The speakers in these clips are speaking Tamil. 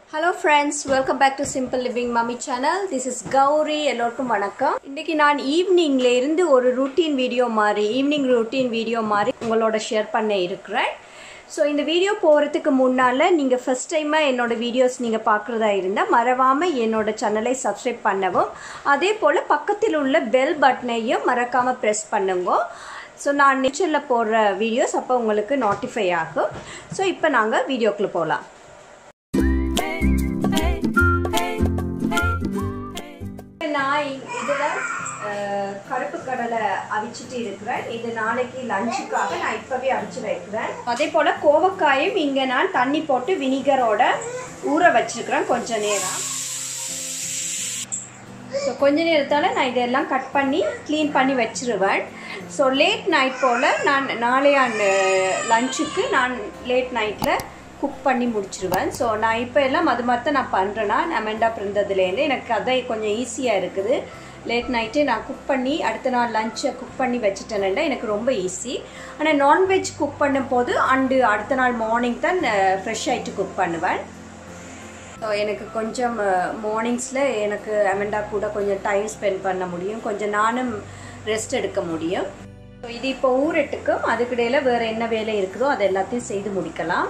Hello friends welcome back to simple living mummy channel this is Gowri எல்லோருக்கும் வணக்கம் இன்றைக்கி நான் ஈவினிங்ல இருந்து ஒரு ரூட்டீன் வீடியோ மாதிரி ஈவினிங் ரூட்டீன் வீடியோ மாதிரி உங்களோட ஷேர் பண்ண இருக்கிறேன் ஸோ இந்த வீடியோ போகிறதுக்கு முன்னால் நீங்கள் ஃபஸ்ட் டைமாக என்னோட வீடியோஸ் நீங்கள் பார்க்குறதா இருந்தால் மறவாமல் என்னோட சேனலை சப்ஸ்கிரைப் பண்ணவும் அதே போல் பக்கத்தில் உள்ள பெல் பட்டனையும் மறக்காமல் ப்ரெஸ் பண்ணுங்க ஸோ நான் நிச்சலில் போடுற வீடியோஸ் அப்போ உங்களுக்கு நோட்டிஃபை ஆகும் ஸோ இப்போ நாங்கள் வீடியோக்குள்ளே போகலாம் நான் இதில் கருப்பு கடலை அவிச்சிட்டு இருக்கிறேன் இது நாளைக்கு லஞ்சுக்காக நான் இப்போவே அவிச்சு வைக்கிறேன் அதே போல் கோவக்காயும் இங்கே நான் தண்ணி போட்டு வினிகரோட ஊற வச்சிருக்கிறேன் கொஞ்ச நேரம் ஸோ கொஞ்ச நேரத்தால் நான் இதெல்லாம் கட் பண்ணி க்ளீன் பண்ணி வச்சிருவேன் ஸோ லேட் நைட் போல் நான் நாளைய லஞ்சுக்கு நான் லேட் நைட்டில் குக் பண்ணி முடிச்சிருவேன் ஸோ நான் இப்போ எல்லாம் அது மாதிரி தான் நான் பண்ணுறேன்னா அமெண்டா பிறந்ததுலேருந்து எனக்கு அதை கொஞ்சம் ஈஸியாக இருக்குது லேட் நைட்டு நான் குக் பண்ணி அடுத்த நாள் லஞ்சை குக் பண்ணி வச்சுட்டேன்னா எனக்கு ரொம்ப ஈஸி ஆனால் நான்வெஜ் குக் பண்ணும் போது அண்டு அடுத்த நாள் மார்னிங் தான் ஃப்ரெஷ் ஆகிட்டு குக் பண்ணுவேன் ஸோ எனக்கு கொஞ்சம் மார்னிங்ஸில் எனக்கு அமெண்டா கூட கொஞ்சம் டைம் ஸ்பெண்ட் பண்ண முடியும் கொஞ்சம் நானும் ரெஸ்ட் எடுக்க முடியும் ஸோ இது இப்போ ஊரட்டுக்கும் அதுக்கிடையில் வேறு என்ன வேலை இருக்குதோ அது எல்லாத்தையும் செய்து முடிக்கலாம்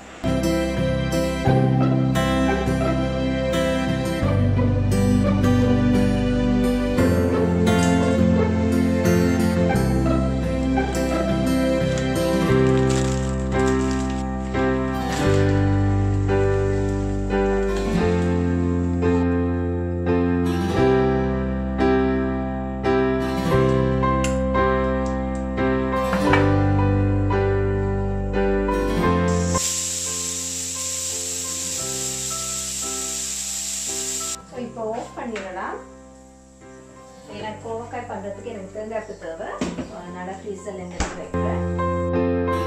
ஸோ இப்போ ஆஃப் பண்ணிடலாம் எனக்கு கோவக்காய் பண்ணுறதுக்கு எனக்கு தேங்காய்ப்பு தேவை ஸோ அதனால் ஃப்ரீசரில் எடுத்து வைக்கிறேன்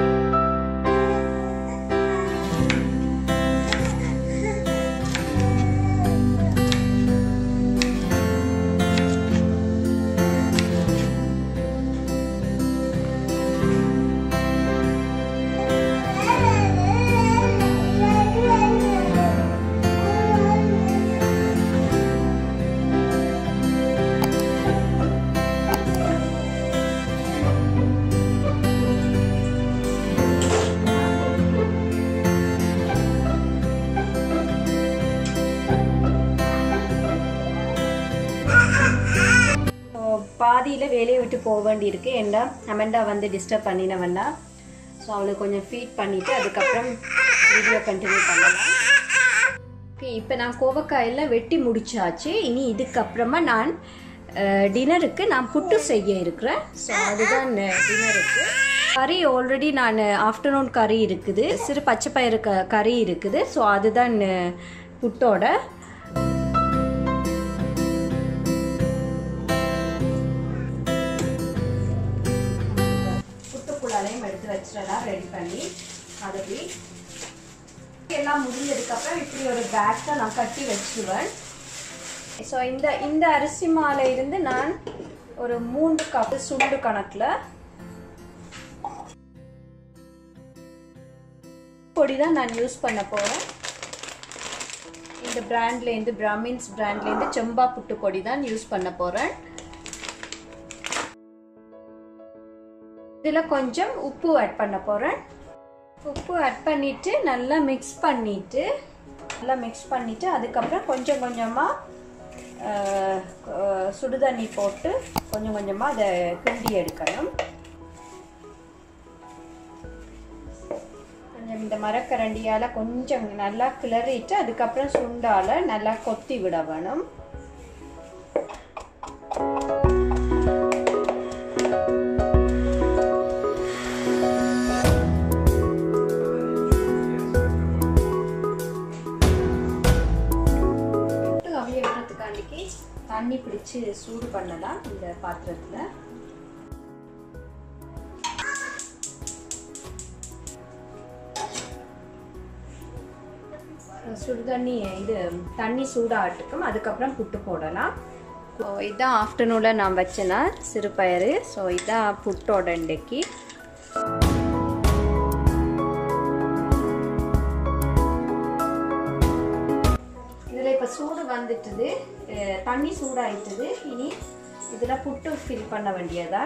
பாதியில் வேலையை விட்டு போக வேண்டியிருக்கு ஏண்டா அமெண்டா வந்து டிஸ்டர்ப் பண்ணின வேண்டாம் ஸோ அவளுக்கு கொஞ்சம் ஃபீட் பண்ணிவிட்டு அதுக்கப்புறம் வீடியோ கண்டினியூ பண்ணலாம் ஓகே இப்போ நான் கோவக்காயெல்லாம் வெட்டி முடிச்சாச்சு இனி இதுக்கப்புறமா நான் டின்னருக்கு நான் புட்டு செய்ய இருக்கிறேன் ஸோ அதுதான் டின்னருக்கு கறி ஆல்ரெடி நான் ஆஃப்டர்நூன் கறி இருக்குது சிறு பச்சை பயிறு க கறி இருக்குது ஸோ அதுதான் புட்டோட புட்டுக்குள்ளாலையும் எடுத்து வச்சிடலாம் ரெடி பண்ணி கதவி எல்லாம் முடிஞ்சதுக்கப்புறம் இப்படி ஒரு பேக் தான் நான் கட்டி வச்சிருவேன் ஸோ இந்த இந்த அரிசி மாலை இருந்து நான் ஒரு மூன்று கப்பு சுண்டு கணக்கில் பொடி தான் நான் யூஸ் பண்ண போகிறேன் இந்த பிராண்ட்லேருந்து பிராமின்ஸ் பிராண்ட்லேருந்து செம்பா புட்டு பொடி தான் யூஸ் பண்ண போகிறேன் இதில் கொஞ்சம் உப்பு ஆட் பண்ண போகிறேன் உப்பு ஆட் பண்ணிவிட்டு நல்லா மிக்ஸ் பண்ணிவிட்டு நல்லா மிக்ஸ் பண்ணிவிட்டு அதுக்கப்புறம் கொஞ்சம் கொஞ்சமாக சுடுதண்ணி போட்டு கொஞ்சம் கொஞ்சமாக அதை கிண்டி எடுக்கணும் கொஞ்சம் இந்த மரக்கரண்டியால் கொஞ்சம் நல்லா கிளறிட்டு அதுக்கப்புறம் சுண்டால் நல்லா கொத்தி விட வேணும் அவியறதுக்காண்டிக்கு தண்ணி பிடிச்சி சூடு பண்ணலாம் இந்த பாத்திரத்தில் சுடு தண்ணி இது தண்ணி சூடாகட்டுக்கும் அதுக்கப்புறம் புட்டு போடலாம் ஸோ இதான் ஆஃப்டர்நூனில் நான் வச்சேன்னா சிறுபயறு ஸோ இதான் புட்டோட இன்றைக்கு இப்போ சூடு வந்துட்டுது அஹ் தண்ணி சூடாயிட்டுது இனி இதில் புட்டு ஃபில் பண்ண வேண்டியதா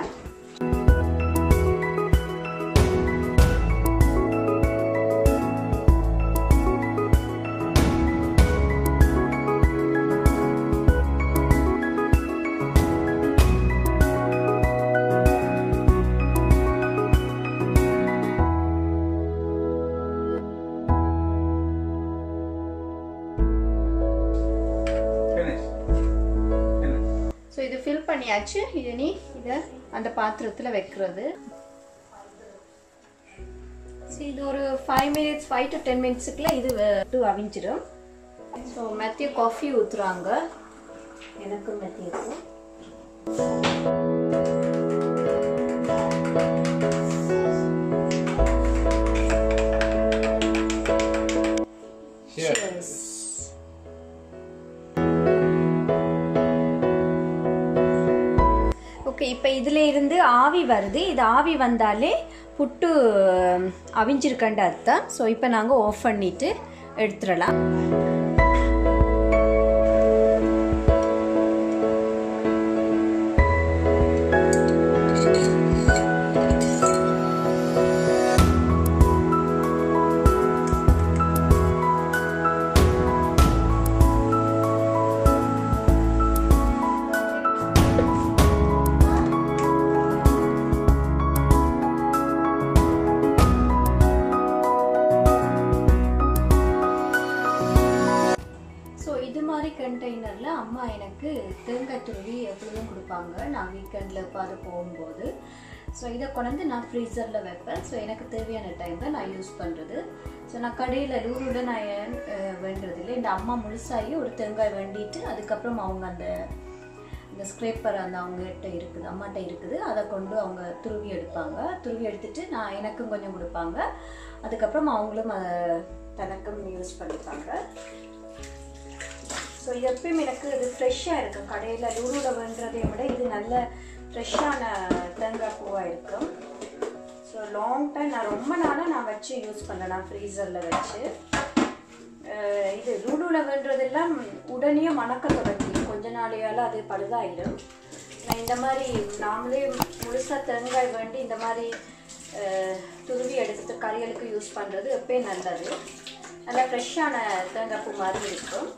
Finish. Finish. ஸோ இது ஃபில் பண்ணியாச்சு இது நீ இதை அந்த பாத்திரத்தில் வைக்கிறது ஸோ இது ஒரு five minutes five to ten மினிட்ஸுக்குள்ள இது இது அவிஞ்சிடும் ஸோ மெத்திய காஃபி ஊற்றுறாங்க எனக்கும் மெத்தியக்கும் Cheers. ஓகே இப்போ இதில் இருந்து ஆவி வருது இது ஆவி வந்தாலே புட்டு அவிஞ்சிருக்கண்ட அர்த்தம் ஸோ இப்போ நாங்கள் ஆஃப் பண்ணிட்டு எடுத்துடலாம் ஸோ இது மாதிரி கண்டெய்னரில் அம்மா எனக்கு தேங்காய் துருவி எப்பொழுதும் கொடுப்பாங்க நான் வீக்கெண்டில் எப்பாவது போகும்போது ஸோ இதை கொண்டு நான் ஃப்ரீசரில் வைப்பேன் ஸோ எனக்கு தேவையான டைமில் நான் யூஸ் பண்ணுறது ஸோ நான் கடையில் லூரோட நான் ஏன் வேண்டுறதில்லை இந்த அம்மா முழுசாகி ஒரு தேங்காய் வேண்டிட்டு அதுக்கப்புறம் அவங்க அந்த இந்த ஸ்க்ரேப்பர் அந்த அவங்ககிட்ட இருக்குது அம்மாட்ட இருக்குது அதை கொண்டு அவங்க துருவி எடுப்பாங்க துருவி எடுத்துட்டு நான் எனக்கும் கொஞ்சம் கொடுப்பாங்க அதுக்கப்புறம் அவங்களும் அதை தனக்கும் யூஸ் பண்ணிப்பாங்க ஸோ எப்பயும் எனக்கு இது ஃப்ரெஷ்ஷாக இருக்கும் கடையில் லூருவில் வேண்டுறதை விட இது நல்ல ஃப்ரெஷ்ஷான தேங்காய் பூவாக இருக்கும் ஸோ லாங் டைம் நான் ரொம்ப நாளாக நான் வச்சு யூஸ் பண்ணேன் நான் ஃப்ரீசரில் வச்சு அஹ் இது லூடுவில் வேண்டுறதெல்லாம் உடனே மணக்க தொடங்கி கொஞ்ச நாளையால் அது பழுதாயிடும் நான் இந்த மாதிரி நாமளே முழுசாக தேங்காய் வேண்டி இந்த மாதிரி அஹ், துருவி எடுத்து கறிகளுக்கு யூஸ் பண்ணுறது எப்பயும் நல்லது நல்லா ஃப்ரெஷ்ஷான தேங்காய் பூ மாதிரி இருக்கும்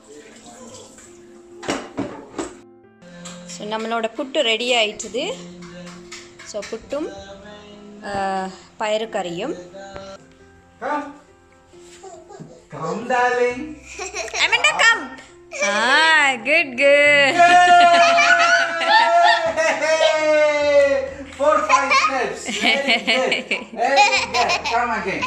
ஸோ நம்மளோட புட்டு ரெடி ஆயிட்டுது ஸோ புட்டும் பயறு கறியும் Come. Come, darling. Amanda, come. Ah, good, good. Hey! Four, five steps. Very good. Very good. Come again.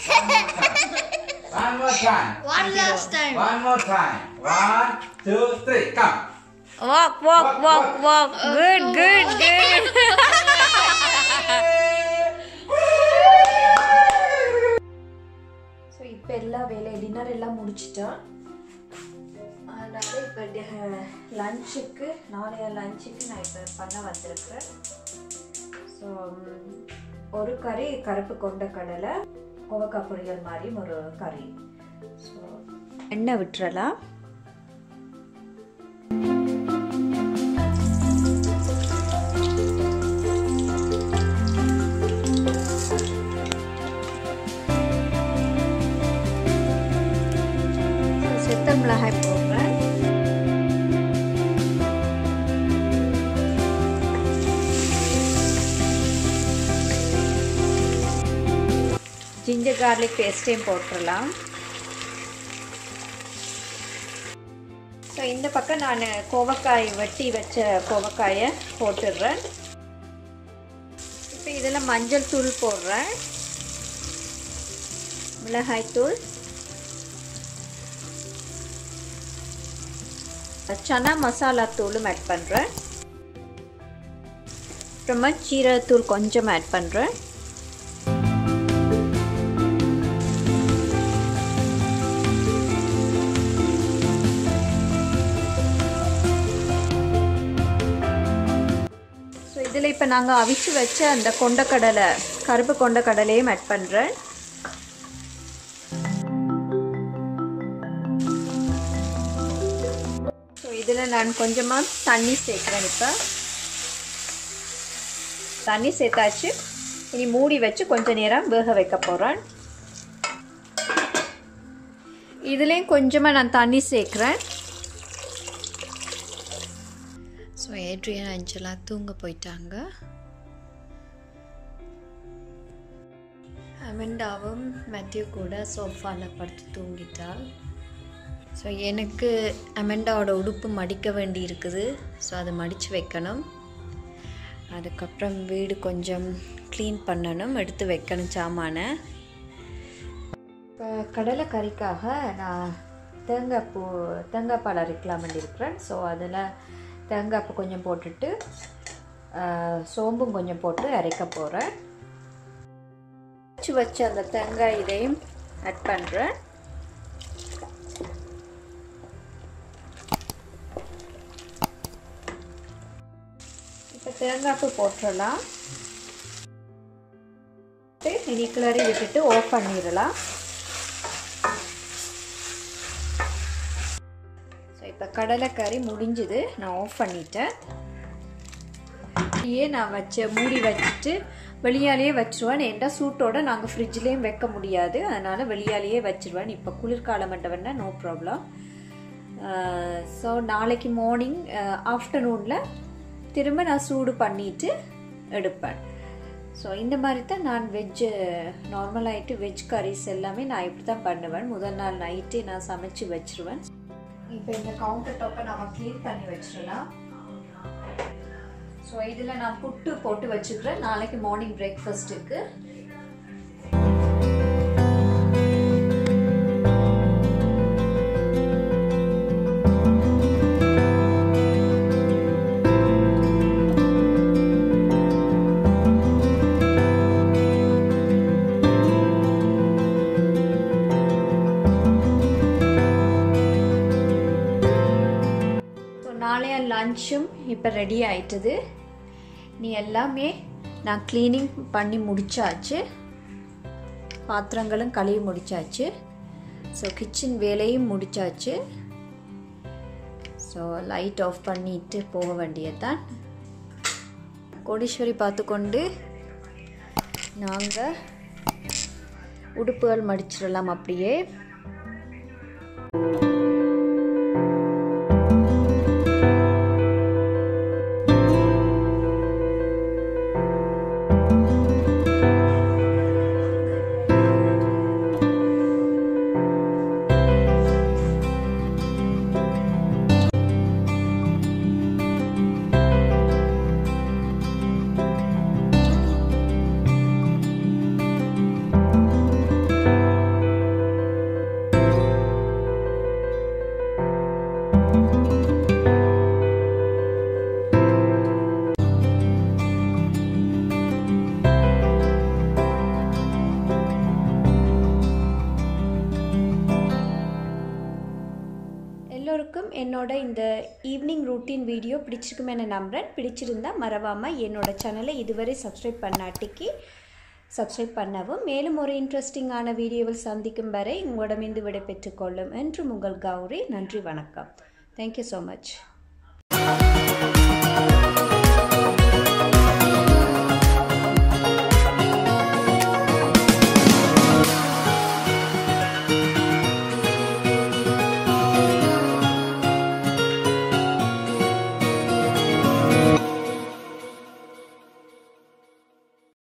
One more time. One more time. One last time. One more time. One, two, three. Come. Walk, walk, walk, walk. Good, good, good. So இப்போ எல்லா வேலை டின்னர் எல்லாம் முடிச்சிட்டோம் அதனால இப்போ லஞ்சுக்கு நாளைய லஞ்சுக்கு நான் இப்போ பண்ண வந்திருக்கிறேன் ஸோ ஒரு கறி கருப்பு கொண்ட கடலை கோவக்காய் பொரியல் மாதிரி ஒரு கறி ஸோ எண்ணெய் விட்டுறலாம் செத்த மிளகாய் போடுறேன் ஜிஞ்சர் கார்லிக் பேஸ்ட்டையும் போட்டுடலாம் ஸோ இந்த பக்கம் நான் கோவக்காய் வெட்டி வச்ச கோவக்காயை போட்டுடுறேன் இப்போ இதில் மஞ்சள் தூள் போடுறேன் மிளகாய் தூள் சனா மசாலா தூளும் ஆட் பண்ணுறேன் அப்புறமா சீரகத்தூள் கொஞ்சம் ஆட் பண்ணுறேன் ஸோ இதில் இப்போ நாங்கள் அவிச்சு வச்ச அந்த கொண்டக்கடலை கருப்பு கொண்டக்கடலையும் ஆட் பண்ணுறேன் இதில் நான் கொஞ்சமாக தண்ணி சேர்க்குறேன் இப்போ தண்ணி சேர்த்தாச்சு இனி மூடி வச்சு கொஞ்ச நேரம் வேக வைக்க போகிறேன் இதுலேயும் கொஞ்சமாக நான் தண்ணி சேர்க்குறேன் ஸோ ஏட்ரியன் அஞ்சலா தூங்க போயிட்டாங்க அமெண்டாவும் மேத்யூ கூட சோஃபாவில் படுத்து தூங்கிட்டாள் ஸோ எனக்கு அமெண்டாவோட உடுப்பு மடிக்க வேண்டி இருக்குது ஸோ அதை மடித்து வைக்கணும் அதுக்கப்புறம் வீடு கொஞ்சம் க்ளீன் பண்ணணும் எடுத்து வைக்கணும் சாமானை இப்போ கடலை கறிக்காக நான் தேங்காய் பூ தேங்காய் பால் அரைக்கலாம் இருக்கிறேன் ஸோ அதில் தேங்காய் பூ கொஞ்சம் போட்டுட்டு சோம்பும் கொஞ்சம் போட்டு அரைக்க போகிறேன் வச்சு வச்ச அந்த தேங்காய் இதையும் ஆட் பண்ணுறேன் இப்போ தேங்காய் பூ போட்டுடலாம் இனி கிளறி விட்டுட்டு ஆஃப் பண்ணிடலாம் ஸோ இப்போ கடலைக்கறி முடிஞ்சுது நான் ஆஃப் பண்ணிட்டேன் அப்படியே நான் வச்ச மூடி வச்சுட்டு வெளியாலேயே வச்சிருவேன் ஏன்டா சூட்டோட நாங்கள் ஃப்ரிட்ஜ்லேயும் வைக்க முடியாது அதனால் வெளியாலேயே வச்சிருவேன் இப்போ குளிர்காலம் வேணா நோ ப்ராப்ளம் ஸோ நாளைக்கு மார்னிங் ஆஃப்டர்நூனில் திரும்ப நான் சூடு பண்ணிட்டு எடுப்பேன் ஸோ இந்த மாதிரி தான் நான் வெஜ்ஜு நார்மலாகிட்டு வெஜ் கரீஸ் எல்லாமே நான் இப்படி தான் பண்ணுவேன் முதல் நாள் நைட்டே நான் சமைச்சு வச்சிருவேன் இப்போ இந்த கவுண்டர் டாப்பை நம்ம க்ளீன் பண்ணி வச்சிடலாம் ஸோ இதில் நான் புட்டு போட்டு வச்சுக்கிறேன் நாளைக்கு மார்னிங் பிரேக்ஃபாஸ்ட்டுக்கு நாளைய லஞ்சும் இப்போ ரெடி ஆயிட்டுது நீ எல்லாமே நான் க்ளீனிங் பண்ணி முடிச்சாச்சு பாத்திரங்களும் கழுவி முடிச்சாச்சு ஸோ கிச்சன் வேலையும் முடிச்சாச்சு ஸோ லைட் ஆஃப் பண்ணிட்டு போக வேண்டியதுதான் கோடீஸ்வரி பார்த்துக்கொண்டு நாங்கள் உடுப்புகள் மடிச்சிடலாம் அப்படியே எல்லோருக்கும் என்னோட இந்த ஈவினிங் ரூட்டீன் வீடியோ பிடிச்சிருக்குமே நம்புகிறேன் பிடிச்சிருந்தா மறவாமல் என்னோட சேனலை இதுவரை சப்ஸ்கிரைப் பண்ணாட்டிக்கு சப்ஸ்கிரைப் பண்ணவும் மேலும் ஒரு இன்ட்ரெஸ்டிங்கான வீடியோவில் சந்திக்கும் வரை உங்களிடமிருந்து விடை பெற்றுக்கொள்ளும் என்றும் உங்கள் கௌரி நன்றி வணக்கம் தேங்க்யூ ஸோ மச்